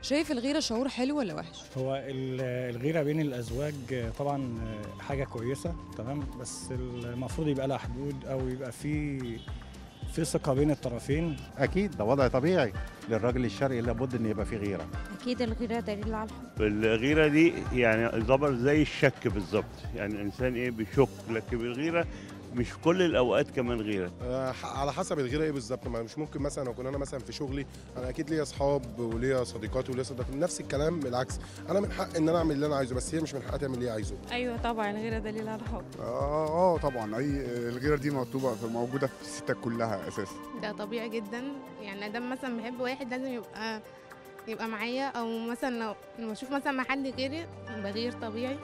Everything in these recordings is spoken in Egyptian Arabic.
شايف الغيرة شعور حلو ولا وحش؟ هو ال- الغيرة بين الأزواج طبعا حاجة كويسة تمام بس المفروض يبقى لها حدود أو يبقى في في ثقة بين الطرفين اكيد ده وضع طبيعي للراجل الشرقي لابد ان يبقى فيه غيره اكيد الغيره دليل على الحب الغيرة دي يعني يعتبر زي الشك بالظبط يعني الإنسان إيه بيشك لكن الغيرة مش في كل الأوقات كمان غيرة آه، ح- على حسب الغيره ايه بالظبط ما مش ممكن مثلا اكون انا مثلا في شغلي انا اكيد ليا اصحاب وليا صديقات وليا صديقات نفس الكلام بالعكس انا من حق ان انا اعمل اللي انا عايزه بس هي مش من حقها تعمل اللي هي عايزه ايوه طبعا الغيره دليل على الحب اه اه طبعا اي الغيره دي مطلوبه موجوده في الستات كلها اساسا ده طبيعي جدا يعني ادام مثلا بحب واحد لازم يبقى يبقى معايا او مثلا لو لما اشوف مثلا مع حد غيري بغير طبيعي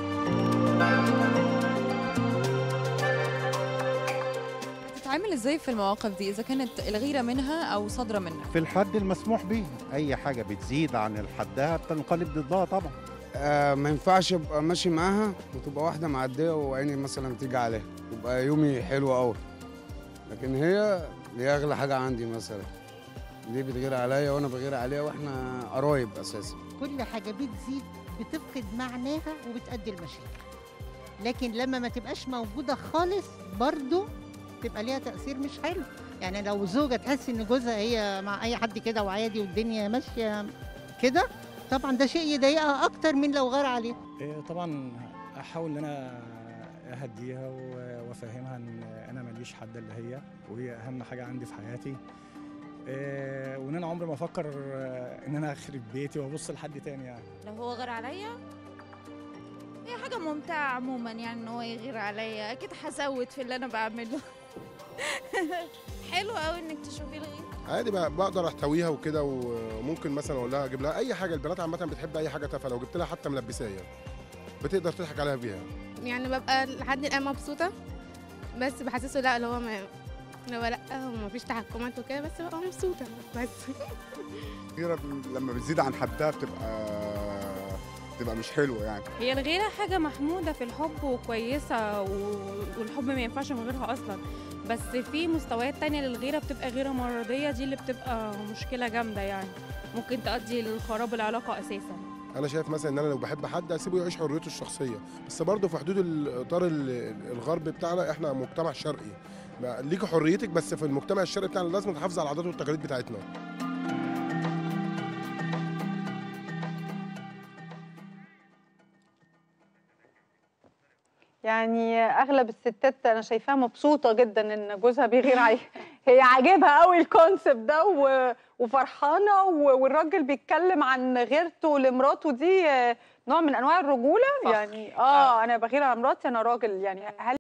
بتتعامل ازاي في المواقف دي إذا كانت الغيرة منها أو صادرة منك؟ في الحد المسموح به اي حاجه بتزيد عن الحدها بتنقلب ضدها طبعا آه ما ينفعش ابقى ماشي معاها وتبقى واحده معديه وعيني مثلا تيجي عليها يبقى يومي حلو قوي لكن هي دي اغلى حاجه عندي مثلا دي بتغير عليا وانا بغير عليها واحنا قرايب اساسا كل حاجة بتزيد بتفقد معناها وبتأدي المشاكل لكن لما ما تبقاش موجودة خالص برضو تبقى ليها تأثير مش حلو يعني لو زوجة تحس إن جوزها هي مع أي حد كده وعادي والدنيا ماشية كده طبعا ده شيء يضايقها أكتر من لو غار عليها إيه، طبعا أحاول إن أنا أهديها و- وأفهمها إن أنا ماليش حد إلا هي وهي أهم حاجة عندي في حياتي إيه، وإن أنا عمري ما أفكر آه، إن أنا أخرب بيتي وأبص لحد تاني يعني لو هو غير عليا هي حاجه ممتعه عموما يعني ان هو يغير عليا اكيد هزود في اللي انا بعمله حلو قوي انك تشوفي الغير عادي بقى بقدر احتويها وكده وممكن مثلا اقول لها اجيب لها اي حاجه البنات عامه بتحب اي حاجه تافهه لو جبت لها حتى ملبسايه بتقدر تضحك عليها بيها يعني ببقى لحد الان مبسوطه بس بحسسه لا اللي هو ما اللي هو لا هو مفيش تحكمات وكده بس ببقى مبسوطه بس الغيره لما بتزيد عن حدها بتبقى بتبقى مش حلوه يعني هي الغيره حاجه محموده في الحب وكويسه والحب ما ينفعش من غيرها اصلا بس في مستويات تانية للغيره بتبقى غيره مرضيه دي اللي بتبقى مشكله جامده يعني ممكن تؤدي لخراب العلاقه اساسا انا شايف مثلا ان انا لو بحب حد اسيبه يعيش حريته الشخصيه بس برضه في حدود الاطار ال- الغرب بتاعنا احنا مجتمع شرقي بقى ليكي حريتك بس في المجتمع الشرقي بتاعنا لازم تحافظ على العادات والتقاليد بتاعتنا يعني اغلب الستات انا شايفاها مبسوطه جدا ان جوزها بيغير عليها هي عاجبها قوي الكونسبت ده و- وفرحانه و- والراجل بيتكلم عن غيرته لمراته دي آه، نوع من انواع الرجوله يعني اه انا بغير على مراتي انا راجل يعني هل